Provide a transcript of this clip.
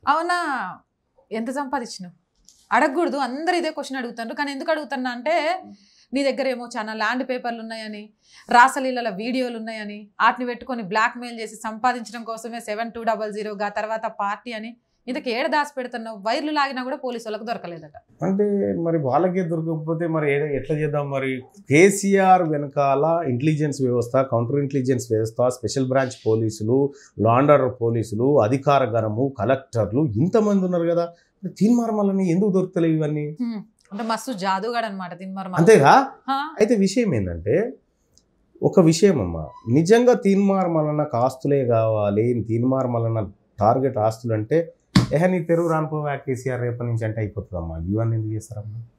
అవునా ఎంత సంపాదించినావు అడగకూడదు అందరు ఇదే క్వశ్చన్ అడుగుతారు కానీ ఎందుకు అడుగుతున్నా అంటే నీ దగ్గర ఏమో చాలా ల్యాండ్ పేపర్లు ఉన్నాయని రాసలీల వీడియోలు ఉన్నాయని వాటిని పెట్టుకొని బ్లాక్ మెయిల్ చేసి సంపాదించడం కోసమే సెవెన్ టూ డబల్ జీరోగా తర్వాత పార్టీ అని ఇంతకు ఏడ దాచి పెడుతున్నావు వైర్లు లాగినా కూడా పోలీసు వాళ్ళకి దొరకలేదట అంటే మరి వాళ్ళకే దొరకకపోతే మరి ఏ- ఎట్లా చేద్దాం మరి కేసీఆర్ వెనకాల ఇంటెలిజెన్స్ వ్యవస్థ కౌంటర్ ఇంటెలిజెన్స్ వ్యవస్థ స్పెషల్ బ్రాంచ్ పోలీసులు లాండర్ పోలీసులు అధికార గణము కలెక్టర్లు ఇంతమంది ఉన్నారు కదా తీర్మార్మలని ఎందుకు దొరుకుతలేవు ఇవన్నీ హ్మ్. అంటే మస్తు జాదుగాడు అనమాట తిన్మర్మ అంతేగా అయితే విషయం ఏంటంటే ఒక విషయం అమ్మ నిజంగా తీన్మార్ మల్లన్నకు ఆస్తులే కావాలి తీన్మార్ మల్లన్న టార్గెట్ ఆస్తులు అంటే ఏహ నీ తెరువు రానుకోవా కేసీఆర్ రేపటి నుంచి అంటే అయిపోతుందమ్మా ఇవన్నీ ఎందుకు చేస్తారమ్మా